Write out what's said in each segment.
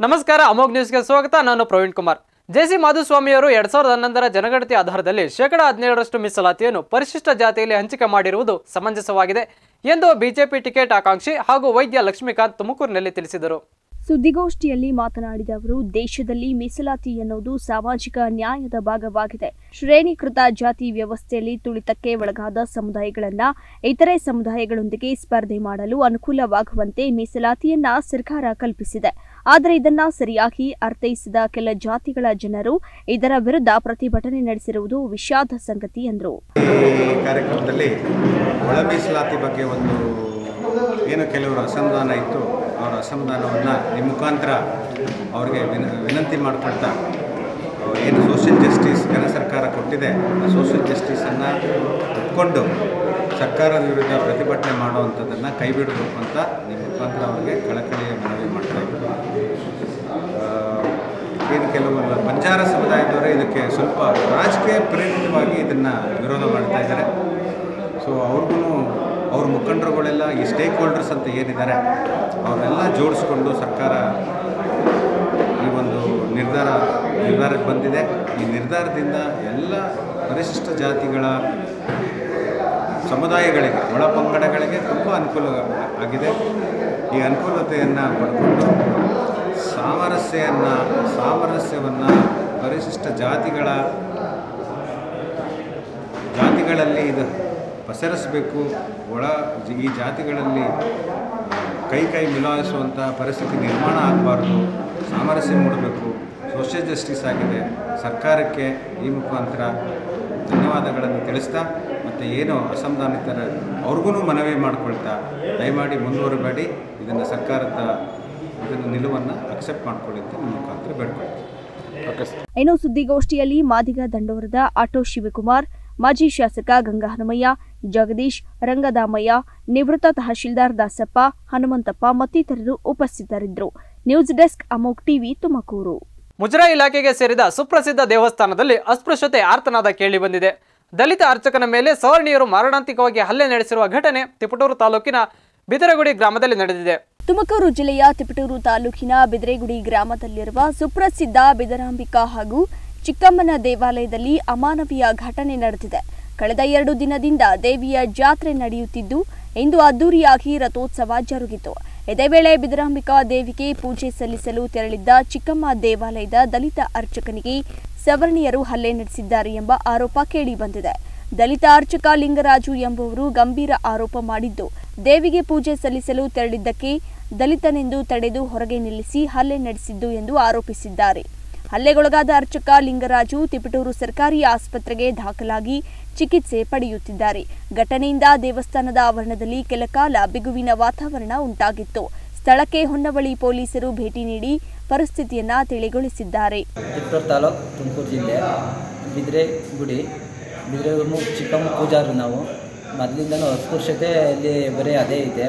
ನಮಸ್ಕಾರ ಅಮೋಘ್ ನ್ಯೂಸ್ಗೆ ಸ್ವಾಗತ ನಾನು ಪ್ರವೀಣ್ ಕುಮಾರ್ ಜೆಸಿ ಮಾಧುಸ್ವಾಮಿಯವರು ಎರಡ್ ಸಾವಿರದ ಹನ್ನೊಂದರ ಜನಗಣತಿ ಆಧಾರದಲ್ಲಿ ಶೇಕಡ ಹದಿನೇಳರಷ್ಟು ಮೀಸಲಾತಿಯನ್ನು ಪರಿಶಿಷ್ಟ ಜಾತಿಯಲ್ಲಿ ಹಂಚಿಕೆ ಮಾಡಿರುವುದು ಸಮಂಜಸವಾಗಿದೆ ಎಂದು ಬಿಜೆಪಿ ಟಿಕೆಟ್ ಆಕಾಂಕ್ಷಿ ಹಾಗೂ ವೈದ್ಯ ಲಕ್ಷ್ಮೀಕಾಂತ್ ತುಮಕೂರಿನಲ್ಲಿ ತಿಳಿಸಿದರು ಸುದ್ದಿಗೋಷ್ಠಿಯಲ್ಲಿ ಮಾತನಾಡಿದ ಅವರು ದೇಶದಲ್ಲಿ ಮೀಸಲಾತಿ ಎನ್ನುವುದು ಸಾಮಾಜಿಕ ನ್ಯಾಯದ ಭಾಗವಾಗಿದೆ ಶ್ರೇಣೀಕೃತ ಜಾತಿ ವ್ಯವಸ್ಥೆಯಲ್ಲಿ ತುಳಿತಕ್ಕೆ ಒಳಗಾದ ಸಮುದಾಯಗಳನ್ನ ಇತರೆ ಸಮುದಾಯಗಳೊಂದಿಗೆ ಸ್ಪರ್ಧೆ ಮಾಡಲು ಅನುಕೂಲವಾಗುವಂತೆ ಮೀಸಲಾತಿಯನ್ನ ಸರ್ಕಾರ ಕಲ್ಪಿಸಿದೆ ಆದರೆ ಇದನ್ನ ಸರಿಯಾಗಿ ಅರ್ಥೈಸಿದ ಕೆಲ ಜಾತಿಗಳ ಜನರು ಇದರ ವಿರುದ್ಧ ಪ್ರತಿಭಟನೆ ನಡೆಸಿರುವುದು ವಿಷಾದ ಸಂಗತಿ ಎಂದರು ಈ ಕಾರ್ಯಕ್ರಮದಲ್ಲಿ ಒಳ ಮೀಸಲಾತಿ ಬಗ್ಗೆ ಒಂದು ಏನು ಕೆಲವರು ಅಸಮಾಧಾನ ಇತ್ತು ಅವರ ಅಸಮಾಧಾನವನ್ನು ನಿಮ್ಮ ಮುಖಾಂತರ ಅವರಿಗೆ ವಿನ ವಿನಂತಿ ಮಾಡಿಕೊಳ್ತಾ ಅವ್ರು ಏನು ಸೋಷಿಯಲ್ ಜಸ್ಟಿಸ್ ಕೇಂದ್ರ ಸರ್ಕಾರ ಕೊಟ್ಟಿದೆ ಆ ಸೋಷಿಯಲ್ ಜಸ್ಟಿಸನ್ನು ಒಪ್ಕೊಂಡು ಸರ್ಕಾರದ ವಿರುದ್ಧ ಪ್ರತಿಭಟನೆ ಮಾಡುವಂಥದ್ದನ್ನು ಕೈ ಬಿಡಬೇಕು ಅಂತ ನಿಮ್ಮ ಮುಖಾಂತರ ಅವರಿಗೆ ಕಳಕಳಿಯ ಮನವಿ ಮಾಡ್ತಾ ಇದ್ರು ಆ, ಏನು ಕೆಲವು ಬಂಜಾರ ಸಮುದಾಯದವರು ಇದಕ್ಕೆ ಸ್ವಲ್ಪ ರಾಜಕೀಯ ಪ್ರೇರಿತವಾಗಿ ಇದನ್ನು ವಿರೋಧ ಮಾಡ್ತಾ ಇದ್ದಾರೆ ಸೊ ಅವ್ರಿಗೂ ಅವ್ರ ಮುಖಂಡರುಗಳೆಲ್ಲ ಈ ಸ್ಟೇಕ್ ಹೋಲ್ಡರ್ಸ್ ಅಂತ ಏನಿದ್ದಾರೆ ಅವರೆಲ್ಲ ಜೋಡಿಸ್ಕೊಂಡು ಸರ್ಕಾರ ಈ ಒಂದು ನಿರ್ಧಾರ ನಿರ್ಧಾರಕ್ಕೆ ಬಂದಿದೆ ಈ ನಿರ್ಧಾರದಿಂದ ಎಲ್ಲ ಪರಿಶಿಷ್ಟ ಜಾತಿಗಳ ಸಮುದಾಯಗಳಿಗೆ ಒಳ ಪಂಗಡಗಳಿಗೆ ತುಂಬ ಅನುಕೂಲ ಆಗಿದೆ ಈ ಅನುಕೂಲತೆಯನ್ನು ಪಡ್ಕೊಂಡು ಸಾಮರಸ್ಯವನ್ನು ಸಾಮರಸ್ಯವನ್ನು ಪರಿಶಿಷ್ಟ ಜಾತಿಗಳ ಜಾತಿಗಳಲ್ಲಿ ಇದು ಪಸರಿಸಬೇಕು ಒಳ ಜ- ಈ ಜಾತಿಗಳಲ್ಲಿ ಕೈ ಕೈ ಮಿಲಾಯಿಸುವಂಥ ಪರಿಸ್ಥಿತಿ ನಿರ್ಮಾಣ ಆಗಬಾರ್ದು ಸಾಮರಸ್ಯ ಮೂಡಬೇಕು ಸೋಷಿಯಲ್ ಜಸ್ಟಿಸ್ ಆಗಿದೆ ಸರ್ಕಾರಕ್ಕೆ ಈ ಮುಖಾಂತರ ಧನ್ಯವಾದಗಳನ್ನು ತಿಳಿಸ್ತಾ ಮತ್ತು ಏನು ಅಸಮಾಧಾನಿತರ ಅವ್ರಿಗೂ ಮನವಿ ಮಾಡ್ಕೊಳ್ತಾ ದಯಮಾಡಿ ಮುಂದುವರಬೇಡಿ ಇದನ್ನು ಸರ್ಕಾರದ ಇದನ್ನು ನಿಲುವನ್ನು ಅಕ್ಸೆಪ್ಟ್ ಮಾಡ್ಕೊಳ್ಳಿ ಅಂತ ನಿಮ್ಮ ಮುಖಾಂತರ ಬೇಡ್ಕೊಳ್ತೀನಿ ಇನ್ನು ಸುದ್ದಿಗೋಷ್ಠಿಯಲ್ಲಿ ಮಾದಿಗ ದಂಡೋರದ ಆಟೋ ಶಿವಕುಮಾರ್ ಮಾಜಿ ಶಾಸಕ ಗಂಗಾಹನುಮಯ್ಯ ಜಗದೀಶ್ ರಂಗದಾಮಯ್ಯ ನಿವೃತ್ತ ತಹಶೀಲ್ದಾರ್ ದಾಸಪ್ಪ ಹನುಮಂತಪ್ಪ ಮತ್ತಿತರರು ಉಪಸ್ಥಿತರಿದ್ದರು news desk Amogh TV Tumakuru ಮುಜರಾಯಿ ಇಲಾಖೆಗೆ ಸೇರಿದ ಸುಪ್ರಸಿದ್ಧ ದೇವಸ್ಥಾನದಲ್ಲಿ ಅಸ್ಪೃಶ್ಯತೆ ಆರ್ತನಾದ ಕೇಳಿ ಬಂದಿದೆ ದಲಿತ ಅರ್ಚಕನ ಮೇಲೆ ಸವರ್ಣೀಯರು ಮಾರಣಾಂತಿಕವಾಗಿ ಹಲ್ಲೆ ನಡೆಸಿರುವ ಘಟನೆ ತಿಪಟೂರು ತಾಲೂಕಿನ ಬಿದರಗುಡಿ ಗ್ರಾಮದಲ್ಲಿ ನಡೆದಿದೆ ತುಮಕೂರು ಜಿಲ್ಲೆಯ ತಿಪಟೂರು ತಾಲೂಕಿನ ಬಿದ್ರೆಗುಡಿ ಗ್ರಾಮದಲ್ಲಿರುವ ಸುಪ್ರಸಿದ್ಧ ಬಿದರಾಂಬಿಕಾ ಹಾಗೂ ಚಿಕ್ಕಮ್ಮನ ದೇವಾಲಯದಲ್ಲಿ ಅಮಾನವೀಯ ಘಟನೆ ನಡೆದಿದೆ ಕಳೆದ ಎರಡು ದಿನದಿಂದ ದೇವಿಯ ಜಾತ್ರೆ ನಡೆಯುತ್ತಿದ್ದು ಇಂದು ಅದ್ದೂರಿಯಾಗಿ ರಥೋತ್ಸವ ಜರುಗಿತು ಇದೇ ವೇಳೆ ಬಿದರಾಂಬಿಕಾ ದೇವಿಗೆ ಪೂಜೆ ಸಲ್ಲಿಸಲು ತೆರಳಿದ್ದ ಚಿಕ್ಕಮ್ಮ ದೇವಾಲಯದ ದಲಿತ ಅರ್ಚಕನಿಗೆ ಸವರ್ಣೀಯರು ಹಲ್ಲೆ ನಡೆಸಿದ್ದಾರೆ ಎಂಬ ಆರೋಪ ಕೇಳಿಬಂದಿದೆ ದಲಿತ ಅರ್ಚಕ ಲಿಂಗರಾಜು ಎಂಬುವರು ಗಂಭೀರ ಆರೋಪ ಮಾಡಿದ್ದು ದೇವಿಗೆ ಪೂಜೆ ಸಲ್ಲಿಸಲು ತೆರಳಿದ್ದಕ್ಕೆ ದಲಿತನೆಂದು ತಡೆದು ಹೊರಗೆ ನಿಲ್ಲಿಸಿ ಹಲ್ಲೆ ನಡೆಸಿದ್ದು ಎಂದು ಆರೋಪಿಸಿದ್ದಾರೆ ಹಲ್ಲೆಗೊಳಗಾದ ಅರ್ಚಕ ಲಿಂಗರಾಜು ತಿಪಟೂರು ಸರ್ಕಾರಿ ಆಸ್ಪತ್ರೆಗೆ ದಾಖಲಾಗಿ ಚಿಕಿತ್ಸೆ ಪಡೆಯುತ್ತಿದ್ದಾರೆ ಘಟನೆಯಿಂದ ದೇವಸ್ಥಾನದ ಆವರಣದಲ್ಲಿ ಕೆಲಕಾಲ ಬಿಗುವಿನ ವಾತಾವರಣ ಉಂಟಾಗಿತ್ತು ಸ್ಥಳಕ್ಕೆ ಹೊನ್ನವಳಿ ಪೊಲೀಸರು ಭೇಟಿ ನೀಡಿ ಪರಿಸ್ಥಿತಿಯನ್ನ ತಿಳಿಗೊಳಿಸಿದ್ದಾರೆ ಚಿತ್ತೂರು ತಾಲೂಕು ತುಮಕೂರು ಜಿಲ್ಲೆ ಬಿದ್ರೆ ಗುಡಿ ಬಿದ್ರೆ ಮು- ಚಿಕ್ಕಮ್ಮ ಪೂಜಾರು ನಾವು ಮೊದಲಿಂದನೂ ಅಸ್ಪೃಶ್ಯತೆ ಇಲ್ಲಿ ಬರೀ ಅದೇ ಇದೆ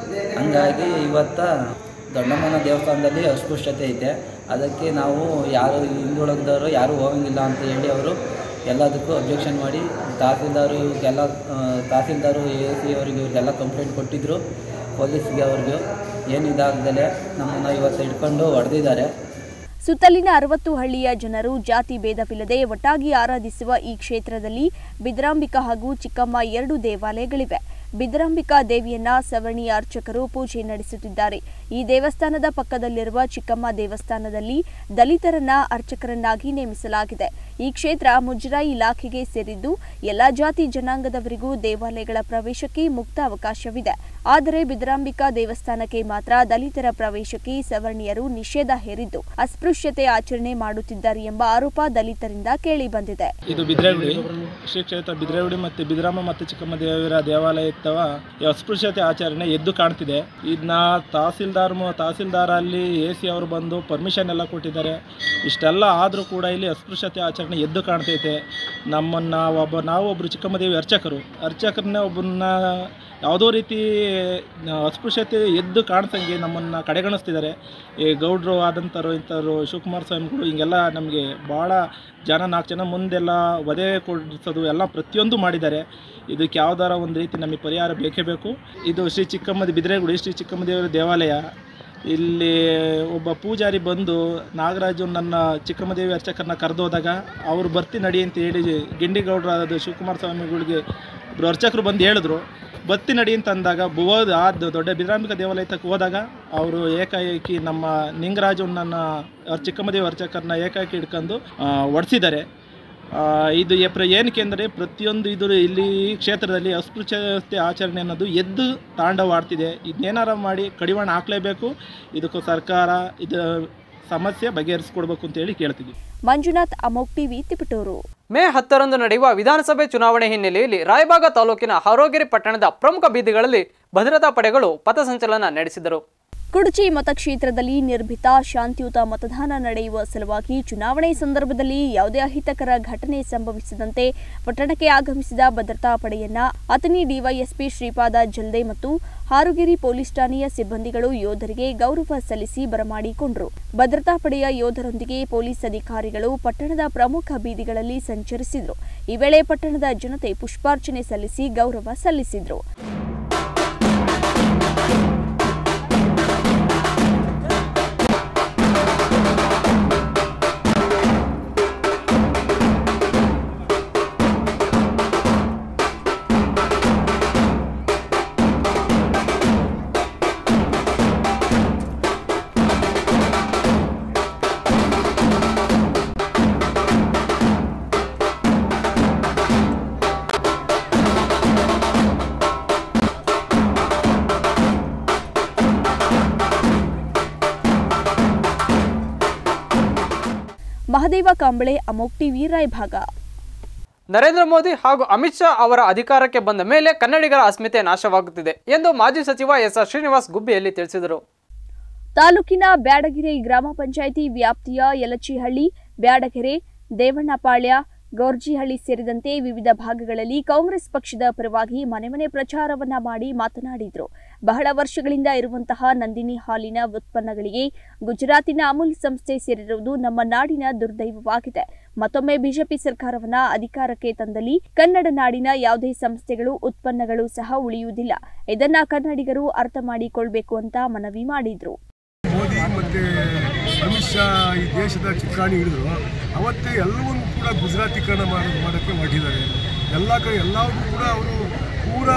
ಹಂಗಾಗಿ ಇವತ್ತು ದೊಡ್ಡಮ್ಮನ ದೇವಸ್ಥಾನದಲ್ಲಿ ಅಸ್ಪೃಶ್ಯತೆ ಐತೆ ಅದಕ್ಕೆ ನಾವು ಯಾರು ಹಿಂದುಳಿದವರು ಯಾರೂ ಹೋಗಂಗಿಲ್ಲ ಅಂತ ಹೇಳಿ ಅವರು ಎಲ್ಲದಕ್ಕೂ ಅಬ್ಜೆಕ್ಷನ್ ಮಾಡಿ ತಹಸೀಲ್ದಾರು ಇವ್ರಿಗೆಲ್ಲ ಆ, ತಹಸೀಲ್ದಾರು ಎ ಸಿ ಅವರಿಗೆ ಇವ್ರಿಗೆಲ್ಲ ಕಂಪ್ಲೇಂಟ್ ಕೊಟ್ಟಿದ್ದರು ಪೊಲೀಸ್ಗೆ ಅವ್ರಿಗೆ ಏನು ಇದಾಗ್ದಲೆ ನಮ್ಮನ್ನು ಇವತ್ತು ಹಿಡ್ಕೊಂಡು ಹೊಡೆದಿದ್ದಾರೆ ಸುತ್ತಲಿನ ಅರವತ್ತು ಹಳ್ಳಿಯ ಜನರು ಜಾತಿ ಭೇದವಿಲ್ಲದೆ ಒಟ್ಟಾಗಿ ಆರಾಧಿಸುವ ಈ ಕ್ಷೇತ್ರದಲ್ಲಿ ಬಿದರಾಂಬಿಕಾ ಹಾಗೂ ಚಿಕ್ಕಮ್ಮ ಎರಡು ದೇವಾಲಯಗಳಿವೆ ಬಿದರಾಂಬಿಕಾ ದೇವಿಯನ್ನ ಸವರ್ಣೀಯ ಅರ್ಚಕರು ಪೂಜೆ ನಡೆಸುತ್ತಿದ್ದಾರೆ ಈ ದೇವಸ್ಥಾನದ ಪಕ್ಕದಲ್ಲಿರುವ ಚಿಕ್ಕಮ್ಮ ದೇವಸ್ಥಾನದಲ್ಲಿ ದಲಿತರನ್ನ ಅರ್ಚಕರನ್ನಾಗಿ ನೇಮಿಸಲಾಗಿದೆ ಈ ಕ್ಷೇತ್ರ ಮುಜರಾಯಿ ಇಲಾಖೆಗೆ ಸೇರಿದ್ದು ಎಲ್ಲಾ ಜಾತಿ ಜನಾಂಗದವರಿಗೂ ದೇವಾಲಯಗಳ ಪ್ರವೇಶಕ್ಕೆ ಮುಕ್ತ ಅವಕಾಶವಿದೆ ಆದರೆ ಬಿದರಾಂಬಿಕಾ ದೇವಸ್ಥಾನಕ್ಕೆ ಮಾತ್ರ ದಲಿತರ ಪ್ರವೇಶಕ್ಕೆ ಸವರ್ಣೀಯರು ನಿಷೇಧ ಹೇರಿದ್ದು ಅಸ್ಪೃಶ್ಯತೆ ಆಚರಣೆ ಮಾಡುತ್ತಿದ್ದಾರೆ ಎಂಬ ಆರೋಪ ದಲಿತರಿಂದ ಕೇಳಿಬಂದಿದೆ ಇದು ಬಿದ್ರೆಗುಡಿ ಶ್ರೀ ಕ್ಷೇತ್ರ ಬಿದ್ರೆಗುಡಿ ಮತ್ತು ಬಿದ್ರಾಮ ಮತ್ತು ಚಿಕ್ಕಮ್ಮ ದೇವರ ದೇವಾಲಯ ಇತ್ತವ ಈ ಅಸ್ಪೃಶ್ಯತೆ ಆಚರಣೆ ಎದ್ದು ಕಾಣ್ತಿದೆ ಇದನ್ನ ತಹಸೀಲ್ದಾರ್ ಮು- ತಹಸೀಲ್ದಾರ್ ಅಲ್ಲಿ ಎ ಸಿ ಅವರು ಬಂದು ಪರ್ಮಿಷನ್ ಎಲ್ಲ ಕೊಟ್ಟಿದ್ದಾರೆ ಇಷ್ಟೆಲ್ಲ ಆದರೂ ಕೂಡ ಇಲ್ಲಿ ಅಸ್ಪೃಶ್ಯತೆ ಆಚರಣೆ ಎದ್ದು ಕಾಣ್ತೈತೆ ನಮ್ಮನ್ನು ಒಬ್ಬ ನಾವು ಒಬ್ಬರು ಚಿಕ್ಕಮ್ಮ ದೇವಿ ಅರ್ಚಕರು ಅರ್ಚಕರನ್ನ ಒಬ್ಬರನ್ನ ಯಾವುದೋ ರೀತಿ ಆ, ಅಸ್ಪೃಶ್ಯತೆ ಎದ್ದು ಕಾಣ್ಸಂಗೆ ನಮ್ಮನ್ನು ಕಡೆಗಣಿಸ್ತಿದ್ದಾರೆ ಈ ಗೌಡ್ರು ಆದಂಥವ್ರು ಇಂಥವ್ರು ಶಿವಕುಮಾರ ಸ್ವಾಮಿಗಳು ಹಿಂಗೆಲ್ಲ ನಮಗೆ ಭಾಳ ಜನ ನಾಲ್ಕು ಜನ ಮುಂದೆಲ್ಲ ವಧೆ ಕೊಡಿಸೋದು ಎಲ್ಲ ಪ್ರತಿಯೊಂದು ಮಾಡಿದ್ದಾರೆ ಇದಕ್ಕೆ ಯಾವ್ದಾರ ಒಂದು ರೀತಿ ನಮಗೆ ಪರಿಹಾರ ಬೇಕೇ ಬೇಕು ಇದು ಶ್ರೀ ಚಿಕ್ಕಮ್ಮ ಬಿದ್ರೆಗುಡಿ ಶ್ರೀ ಚಿಕ್ಕಮ್ಮ ದೇವರ ದೇವಾಲಯ ಇಲ್ಲಿ ಒಬ್ಬ ಪೂಜಾರಿ ಬಂದು ನಾಗರಾಜು ನನ್ನ ಚಿಕ್ಕಮ್ಮದೇವಿ ಅರ್ಚಕರನ್ನ ಕರೆದೋದಾಗ ಅವರು ಬರ್ತಿ ನಡಿ ಅಂತ ಹೇಳಿ ಗಿಂಡಿಗೌಡರಾದ ಶಿವಕುಮಾರ ಸ್ವಾಮಿಗಳಿಗೆ ಒಬ್ಬರು ಅರ್ಚಕರು ಬಂದು ಹೇಳಿದ್ರು ಬತ್ತಿ ನಡಿ ಅಂತ ಅಂದಾಗ ಹೋದ ಆ ದೊ- ದೊಡ್ಡ ಬಿದ್ರಾಂಬಿಕಾ ದೇವಾಲಯಕ್ಕೆ ಹೋದಾಗ ಅವರು ಏಕಾಏಕಿ ನಮ್ಮ ನಿಂಗರಾಜು ನನ್ನ ಅವ್ರ ಚಿಕ್ಕಮ್ಮದೇವಿ ಅರ್ಚಕರನ್ನ ಏಕಾಏಕಿ ಹಿಡ್ಕೊಂಡು ಒಡಿಸಿದ್ದಾರೆ ಇದು ಎಪ್ರ ಏನಕ್ಕೆ ಅಂದರೆ ಪ್ರತಿಯೊಂದು ಇದು ಇಲ್ಲಿ ಕ್ಷೇತ್ರದಲ್ಲಿ ಅಸ್ಪೃಶ್ಯತೆ ಆಚರಣೆ ಅನ್ನೋದು ಎದ್ದು ತಾಂಡವಾಡ್ತಿದೆ ಇದನ್ನೇನಾರ ಮಾಡಿ ಕಡಿವಾಣ ಹಾಕಲೇಬೇಕು ಇದಕ್ಕೂ ಸರ್ಕಾರ ಇದು ಸಮಸ್ಯೆ ಬಗೆಹರಿಸ್ಕೊಡ್ಬೇಕು ಅಂತೇಳಿ ಕೇಳ್ತಿದ್ವಿ ಮಂಜುನಾಥ್ ಅಮೋಕ್ ಟಿವಿ ತಿಪಟೂರು ಮೇ ಹತ್ತರಂದು ನಡೆಯುವ ವಿಧಾನಸಭೆ ಚುನಾವಣೆ ಹಿನ್ನೆಲೆಯಲ್ಲಿ ರಾಯಬಾಗ ತಾಲೂಕಿನ ಹರೋಗಿರಿ ಪಟ್ಟಣದ ಪ್ರಮುಖ ಬೀದಿಗಳಲ್ಲಿ ಭದ್ರತಾ ಪಡೆಗಳು ಪಥಸಂಚಲನ ನಡೆಸಿದರು ಕುಡಚಿ ಮತಕ್ಷೇತ್ರದಲ್ಲಿ ನಿರ್ಭೀತ ಶಾಂತಿಯುತ ಮತದಾನ ನಡೆಯುವ ಸಲುವಾಗಿ ಚುನಾವಣೆ ಸಂದರ್ಭದಲ್ಲಿ ಯಾವುದೇ ಅಹಿತಕರ ಘಟನೆ ಸಂಭವಿಸದಂತೆ ಪಟ್ಟಣಕ್ಕೆ ಆಗಮಿಸಿದ ಭದ್ರತಾ ಪಡೆಯನ್ನ ಅತನಿ ಡಿವೈಎಸ್ಪಿ ಶ್ರೀಪಾದ ಜಲ್ದೆ ಮತ್ತು ಹಾರುಗಿರಿ ಪೊಲೀಸ್ ಠಾಣೆಯ ಸಿಬ್ಬಂದಿಗಳು ಯೋಧರಿಗೆ ಗೌರವ ಸಲ್ಲಿಸಿ ಬರಮಾಡಿಕೊಂಡರು ಭದ್ರತಾ ಪಡೆಯ ಯೋಧರೊಂದಿಗೆ ಪೊಲೀಸ್ ಅಧಿಕಾರಿಗಳು ಪಟ್ಟಣದ ಪ್ರಮುಖ ಬೀದಿಗಳಲ್ಲಿ ಸಂಚರಿಸಿದ್ರು ಈ ವೇಳೆ ಪಟ್ಟಣದ ಜನತೆ ಪುಷ್ಪಾರ್ಚನೆ ಸಲ್ಲಿಸಿ ಗೌರವ ಸಲ್ಲಿಸಿದ್ರು ಮಹದೇವ ಕಾಂಬಳೆ ಅಮೋಕ್ ಟಿವಿ ರಾಯಭಾಗ ನರೇಂದ್ರ ಮೋದಿ ಹಾಗೂ ಅಮಿತ್ ಶಾ ಅವರ ಅಧಿಕಾರಕ್ಕೆ ಬಂದ ಮೇಲೆ ಕನ್ನಡಿಗರ ಅಸ್ಮಿತೆ ನಾಶವಾಗುತ್ತಿದೆ ಎಂದು ಮಾಜಿ ಸಚಿವ ಎಸ್ ಆರ್ ಶ್ರೀನಿವಾಸ್ ಗುಬ್ಬಿಯಲ್ಲಿ ತಿಳಿಸಿದರು ತಾಲೂಕಿನ ಬ್ಯಾಡಗೆರೆ ಗ್ರಾಮ ಪಂಚಾಯಿತಿ ವ್ಯಾಪ್ತಿಯ ಯಲಚಿಹಳ್ಳಿ ಬ್ಯಾಡಗೆರೆ ದೇವಣ್ಣಪಾಳ್ಯ ಗೌರ್ಜಿಹಳ್ಳಿ ಸೇರಿದಂತೆ ವಿವಿಧ ಭಾಗಗಳಲ್ಲಿ ಕಾಂಗ್ರೆಸ್ ಪಕ್ಷದ ಪರವಾಗಿ ಮನೆ ಮನೆ ಪ್ರಚಾರವನ್ನ ಮಾಡಿ ಮಾತನಾಡಿದ್ರು ಬಹಳ ವರ್ಷಗಳಿಂದ ಇರುವಂತಹ ನಂದಿನಿ ಹಾಲಿನ ಉತ್ಪನ್ನಗಳಿಗೆ ಗುಜರಾತಿನ ಅಮೂಲ್ ಸಂಸ್ಥೆ ಸೇರಿರುವುದು ನಮ್ಮ ನಾಡಿನ ದುರ್ದೈವವಾಗಿದೆ ಮತ್ತೊಮ್ಮೆ ಬಿಜೆಪಿ ಸರ್ಕಾರವನ್ನ ಅಧಿಕಾರಕ್ಕೆ ತಂದಲ್ಲಿ ಕನ್ನಡ ನಾಡಿನ ಯಾವುದೇ ಸಂಸ್ಥೆಗಳು ಉತ್ಪನ್ನಗಳು ಸಹ ಉಳಿಯುವುದಿಲ್ಲ ಇದನ್ನ ಕನ್ನಡಿಗರು ಅರ್ಥ ಮಾಡಿಕೊಳ್ಬೇಕು ಅಂತ ಮನವಿ ಮಾಡಿದ್ರು ಮೋದಿ ಮತ್ತು ಅಮಿತ್ ಶಾ ಈ ದೇಶದ ಚುಕ್ಕಾಣಿ ಹಿಡಿದ್ರು ಅವತ್ತೇ ಎಲ್ಲವನ್ನೂ ಕೂಡ ಗುಜರಾತೀಕರಣ ಮಾಡೋದು ಮಾಡೋಕ್ಕೆ ಹೊರಟಿದ್ದಾರೆ ಎಲ್ಲ ಕಡೆ ಎಲ್ಲರಿಗೂ ಕೂಡ ಅವರು ಪೂರಾ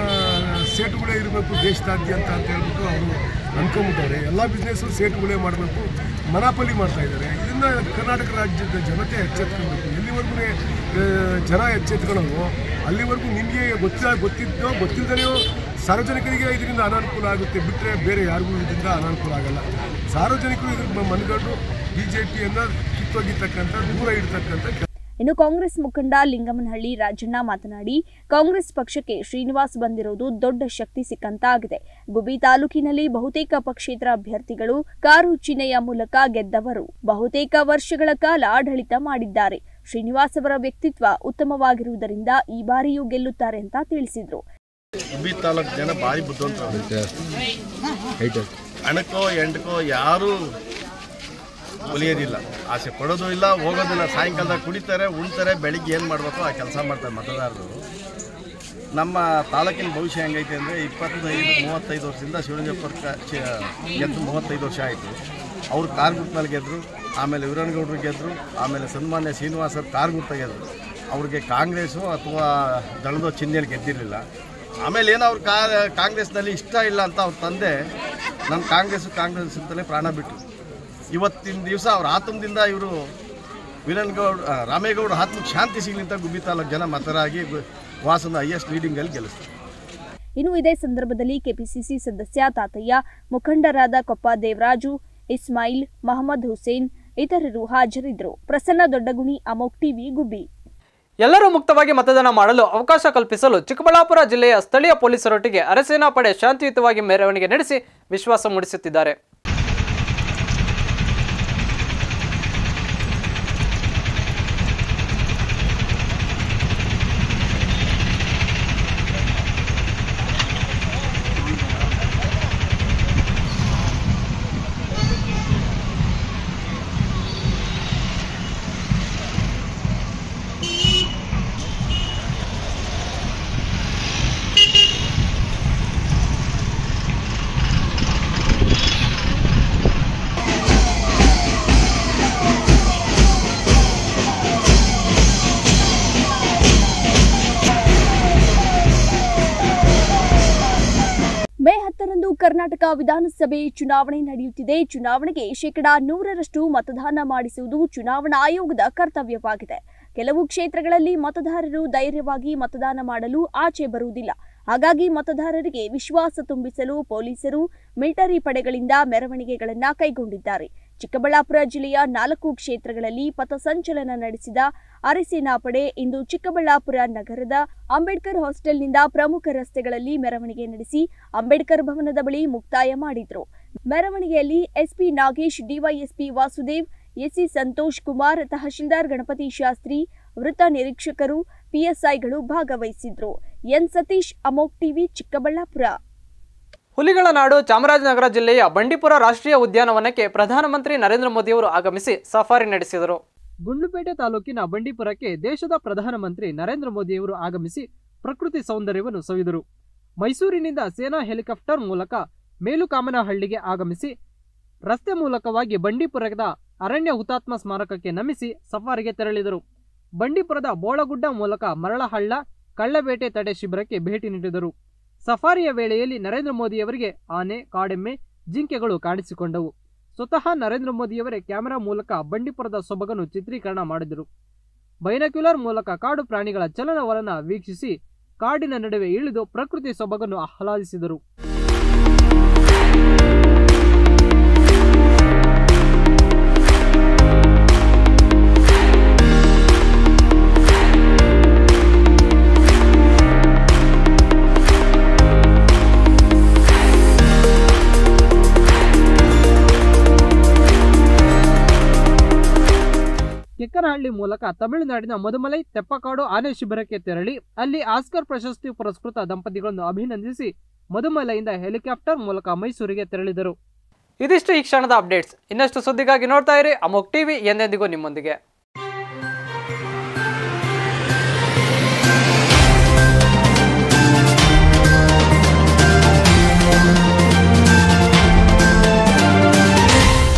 ಸೇಟುಗಳೇ ಇರಬೇಕು ದೇಶದಾದ್ಯಂತ ಅಂತ ಹೇಳ್ಬಿಟ್ಟು ಅವರು ಅನ್ಕೊಂಬಿಟ್ಟವ್ರೆ ಎಲ್ಲ ಬಿಸ್ನೆಸ್ಸು ಸೇಟುಗಳೇ ಮಾಡಬೇಕು ಮನಾಪಲಿ ಮಾಡ್ತಾ ಇದ್ದಾರೆ ಇದನ್ನು ಕರ್ನಾಟಕ ರಾಜ್ಯದ ಜನತೆ ಎಚ್ಚೆತ್ಕೊಳ್ಬೇಕು ಎಲ್ಲಿವರೆಗೂ ಜನ ಎಚ್ಚೆತ್ಕೊಳ್ಳೋದು ಅಲ್ಲಿವರೆಗೂ ನಿಮಗೆ ಗೊತ್ತಿಲ್ಲ ಗೊತ್ತಿದ್ದೋ ಗೊತ್ತಿಲ್ಲದೆಯೋ ಸಾರ್ವಜನಿಕರಿಗೆ ಇದರಿಂದ ಅನಾನುಕೂಲ ಆಗುತ್ತೆ ಬಿಟ್ಟರೆ ಬೇರೆ ಯಾರಿಗೂ ಇದರಿಂದ ಅನಾನುಕೂಲ ಆಗಲ್ಲ ಸಾರ್ವಜನಿಕರು ಇದ್ರ ಮನಗಂಡು ಬಿ ಜೆ ಪಿಯನ್ನು ಕಿತ್ತೊಗಿರ್ತಕ್ಕಂಥ ದೂರ ಇಡ್ತಕ್ಕಂಥ ಕೆಲ- ಇನ್ನು ಕಾಂಗ್ರೆಸ್ ಮುಖಂಡ ಲಿಂಗಮನಹಳ್ಳಿ ರಾಜಣ್ಣ ಮಾತನಾಡಿ ಕಾಂಗ್ರೆಸ್ ಪಕ್ಷಕ್ಕೆ ಶ್ರೀನಿವಾಸ್ ಬಂದಿರುವುದು ದೊಡ್ಡ ಶಕ್ತಿ ಸಿಕ್ಕಂತಾಗಿದೆ ಗುಬಿ ತಾಲೂಕಿನಲ್ಲಿ ಬಹುತೇಕ ಪಕ್ಷೇತರ ಅಭ್ಯರ್ಥಿಗಳು ಕಾರು ಚಿಹ್ನೆಯ ಮೂಲಕ ಗೆದ್ದವರು ಬಹುತೇಕ ವರ್ಷಗಳ ಕಾಲ ಆಡಳಿತ ಮಾಡಿದ್ದಾರೆ ಶ್ರೀನಿವಾಸ್ ಅವರ ವ್ಯಕ್ತಿತ್ವ ಉತ್ತಮವಾಗಿರುವುದರಿಂದ ಈ ಬಾರಿಯೂ ಗೆಲ್ಲುತ್ತಾರೆ ಅಂತ ತಿಳಿಸಿದ್ರು ಉಬ್ಬಿ ತಾಲೂಕು ಜನ ಭಾರಿ ಬುದ್ಧಿವಂತರು ಹಣಕ್ಕೋ ಎಂಟಕ್ಕೋ ಯಾರೂ ಒಲಿಯೋದಿಲ್ಲ ಆಸೆ ಪಡೋದು ಇಲ್ಲ ಹೋಗೋದಿಲ್ಲ ಸಾಯಂಕಾಲದಾಗ ಕುಡಿತಾರೆ ಉಣ್ತಾರೆ ಬೆಳಿಗ್ಗೆ ಏನು ಮಾಡಬೇಕು ಆ ಕೆಲಸ ಮಾಡ್ತಾರೆ ಮತದಾರರು ನಮ್ಮ ತಾಲೂಕಿನ ಭವಿಷ್ಯ ಹೆಂಗೈತೆ ಅಂದರೆ ಇಪ್ಪತ್ತೈದು ಮೂವತ್ತೈದು ವರ್ಷದಿಂದ ಶಿವಲಿಂಗಪ್ಪರ ಕ- ಚಿ- ಗೆದ್ದು ಮೂವತ್ತೈದು ವರ್ಷ ಆಯಿತು ಅವ್ರು ಕಾರ್ ಗುರ್ತನಲ್ಲಿ ಗೆದ್ದರು ಆಮೇಲೆ ವೀರಣ್ಣಗೌಡರು ಗೆದ್ದರು ಆಮೇಲೆ ಸನ್ಮಾನ್ಯ ಶ್ರೀನಿವಾಸರು ಕಾರ್ ಗುರ್ತ ಗೆದ್ದರು ಅವ್ರಿಗೆ ಕಾಂಗ್ರೆಸ್ಸು ಅಥವಾ ದಳದ ಚಿಹ್ನೆಯಲ್ಲಿ ಗೆದ್ದಿರಲಿಲ್ಲ ಆಮೇಲೆ ಏನೋ ಅವ್ರು ಕಾ ಕಾಂಗ್ರೆಸ್ನಲ್ಲಿ ಇಷ್ಟ ಇಲ್ಲ ಅಂತ ಅವ್ರ ತಂದೆ ನಾನು ಕಾಂಗ್ರೆಸ್ಸು ಕಾಂಗ್ರೆಸ್ ಅಂತಲೇ ಪ್ರಾಣ ಬಿಟ್ಟರು ಇವತ್ತಿನ ದಿವಸ ಅವ್ರ ಆತಂಕದಿಂದ ಇವರು ವೀರಣ್ಣಗೌಡ ಆ, ರಾಮೇಗೌಡ ಆತ್ಮಕ್ಕೆ ಶಾಂತಿ ಸಿಗಲಿ ಅಂತ ಗುಬ್ಬಿ ತಾಲೂಕು ಜನ ಮತರಾಗಿ ಗು- ವಾಸನ ಹೈಯೆಸ್ಟ್ ಲೀಡಿಂಗಲ್ಲಿ ಗೆಲ್ಲಿಸ್ತಾರೆ ಇನ್ನು ಇದೇ ಸಂದರ್ಭದಲ್ಲಿ ಕೆಪಿಸಿಸಿ ಸದಸ್ಯ ತಾತಯ್ಯ ಮುಖಂಡರಾದ ಕೊಪ್ಪ ದೇವರಾಜು ಇಸ್ಮಾಯಿಲ್ ಮಹಮ್ಮದ್ ಹುಸೇನ್ ಇತರರು ಹಾಜರಿದ್ದರು ಪ್ರಸನ್ನ ದೊಡ್ಡಗುಣಿ ಅಮೋಕ್ ಟಿವಿ ಗುಬ್ಬಿ ಎಲ್ಲರೂ ಮುಕ್ತವಾಗಿ ಮತದಾನ ಮಾಡಲು ಅವಕಾಶ ಕಲ್ಪಿಸಲು ಚಿಕ್ಕಬಳ್ಳಾಪುರ ಜಿಲ್ಲೆಯ ಸ್ಥಳೀಯ ಪೊಲೀಸರೊಟ್ಟಿಗೆ ಅರೆಸೇನಾ ಪಡೆ ಶಾಂತಿಯುತವಾಗಿ ಮೆರವಣಿಗೆ ನಡೆಸಿ ವಿಶ್ವಾಸ ಮೂಡಿಸುತ್ತಿದ್ದಾರೆ ಕರ್ನಾಟಕ ವಿಧಾನಸಭೆ ಚುನಾವಣೆ ನಡೆಯುತ್ತಿದೆ ಚುನಾವಣೆಗೆ ಶೇಕಡಾ ನೂರರಷ್ಟು ಮತದಾನ ಮಾಡಿಸುವುದು ಚುನಾವಣಾ ಆಯೋಗದ ಕರ್ತವ್ಯವಾಗಿದೆ ಕೆಲವು ಕ್ಷೇತ್ರಗಳಲ್ಲಿ ಮತದಾರರು ಧೈರ್ಯವಾಗಿ ಮತದಾನ ಮಾಡಲು ಆಚೆ ಬರುವುದಿಲ್ಲ ಹಾಗಾಗಿ ಮತದಾರರಿಗೆ ವಿಶ್ವಾಸ ತುಂಬಿಸಲು ಪೊಲೀಸರು ಮಿಲಿಟರಿ ಪಡೆಗಳಿಂದ ಮೆರವಣಿಗೆಗಳನ್ನ ಕೈಗೊಂಡಿದ್ದಾರೆ ಚಿಕ್ಕಬಳ್ಳಾಪುರ ಜಿಲ್ಲೆಯ ನಾಲ್ಕು ಕ್ಷೇತ್ರಗಳಲ್ಲಿ ಪಥಸಂಚಲನ ನಡೆಸಿದ ಅರೆಸೇನಾ ಪಡೆ ಇಂದು ಚಿಕ್ಕಬಳ್ಳಾಪುರ ನಗರದ ಅಂಬೇಡ್ಕರ್ ಹಾಸ್ಟೆಲ್ನಿಂದ ಪ್ರಮುಖ ರಸ್ತೆಗಳಲ್ಲಿ ಮೆರವಣಿಗೆ ನಡೆಸಿ ಅಂಬೇಡ್ಕರ್ ಭವನದ ಬಳಿ ಮುಕ್ತಾಯ ಮಾಡಿದ್ರು ಮೆರವಣಿಗೆಯಲ್ಲಿ SP Nagesh DYSP Vasudev SC Santosh Kumar tahsildar Ganapathi Shastri ವೃತ್ತ ನಿರೀಕ್ಷಕರು ಪಿಎಸ್ಐಗಳು ಭಾಗವಹಿಸಿದ್ರು ಎನ್ ಸತೀಶ್ ಅಮೋಕ್ ಟಿವಿ ಚಿಕ್ಕಬಳ್ಳಾಪುರ ಹುಲಿಗಳ ನಾಡು ಚಾಮರಾಜನಗರ ಜಿಲ್ಲೆಯ ಬಂಡೀಪುರ ರಾಷ್ಟ್ರೀಯ ಉದ್ಯಾನವನಕ್ಕೆ ಪ್ರಧಾನಮಂತ್ರಿ ನರೇಂದ್ರ ಮೋದಿಯವರು ಆಗಮಿಸಿ ಸಫಾರಿ ನಡೆಸಿದರು ಗುಂಡ್ಲುಪೇಟೆ ತಾಲೂಕಿನ ಬಂಡೀಪುರಕ್ಕೆ ದೇಶದ ಪ್ರಧಾನಮಂತ್ರಿ ನರೇಂದ್ರ ಮೋದಿಯವರು ಆಗಮಿಸಿ ಪ್ರಕೃತಿ ಸೌಂದರ್ಯವನ್ನು ಸವಿದರು ಮೈಸೂರಿನಿಂದ ಸೇನಾ ಹೆಲಿಕಾಪ್ಟರ್ ಮೂಲಕ ಮೇಲುಕಾಮನಹಳ್ಳಿಗೆ ಆಗಮಿಸಿ ರಸ್ತೆ ಮೂಲಕವಾಗಿ ಬಂಡೀಪುರದ ಅರಣ್ಯ ಹುತಾತ್ಮ ಸ್ಮಾರಕಕ್ಕೆ ನಮಿಸಿ ಸಫಾರಿಗೆ ತೆರಳಿದರು ಬಂಡೀಪುರದ ಬೋಳಗುಡ್ಡ ಮೂಲಕ ಮರಳಹಳ್ಳ ಕಳ್ಳಬೇಟೆ ತಡೆ ಶಿಬಿರಕ್ಕೆ ಭೇಟಿ ನೀಡಿದರು ಸಫಾರಿಯ ವೇಳೆಯಲ್ಲಿ ನರೇಂದ್ರ ಮೋದಿಯವರಿಗೆ ಆನೆ ಕಾಡೆಮ್ಮೆ ಜಿಂಕೆಗಳು ಕಾಣಿಸಿಕೊಂಡವು ಸ್ವತಃ ನರೇಂದ್ರ ಮೋದಿಯವರೇ ಕ್ಯಾಮೆರಾ ಮೂಲಕ ಬಂಡೀಪುರದ ಸೊಬಗನ್ನು ಚಿತ್ರೀಕರಣ ಮಾಡಿದರು ಬೈನಕ್ಯುಲರ್ ಮೂಲಕ ಕಾಡು ಪ್ರಾಣಿಗಳ ಚಲನವಲನ ವೀಕ್ಷಿಸಿ ಕಾಡಿನ ನಡುವೆ ಇಳಿದು ಪ್ರಕೃತಿ ಸೊಬಗನ್ನು ಆಹ್ಲಾದಿಸಿದರು ಕೆಕ್ಕನಹಳ್ಳಿ ಮೂಲಕ ತಮಿಳುನಾಡಿನ ಮಧುಮಲೈ ತೆಪ್ಪಕಾಡು ಆನೆ ಶಿಬಿರಕ್ಕೆ ತೆರಳಿ ಅಲ್ಲಿ ಆಸ್ಕರ್ ಪ್ರಶಸ್ತಿ ಪುರಸ್ಕೃತ ದಂಪತಿಗಳನ್ನು ಅಭಿನಂದಿಸಿ ಮಧುಮಲೈಯಿಂದ ಹೆಲಿಕಾಪ್ಟರ್ ಮೂಲಕ ಮೈಸೂರಿಗೆ ತೆರಳಿದರು ಇದಿಷ್ಟು ಈ ಕ್ಷಣದ ಅಪ್ಡೇಟ್ಸ್ ಇನ್ನಷ್ಟು ಸುದ್ದಿಗಾಗಿ ನೋಡ್ತಾ ಇರಿ ಅಮೋಕ್ ಟಿವಿ ಎಂದೆಂದಿಗೂ ನಿಮ್ಮೊಂದಿಗೆ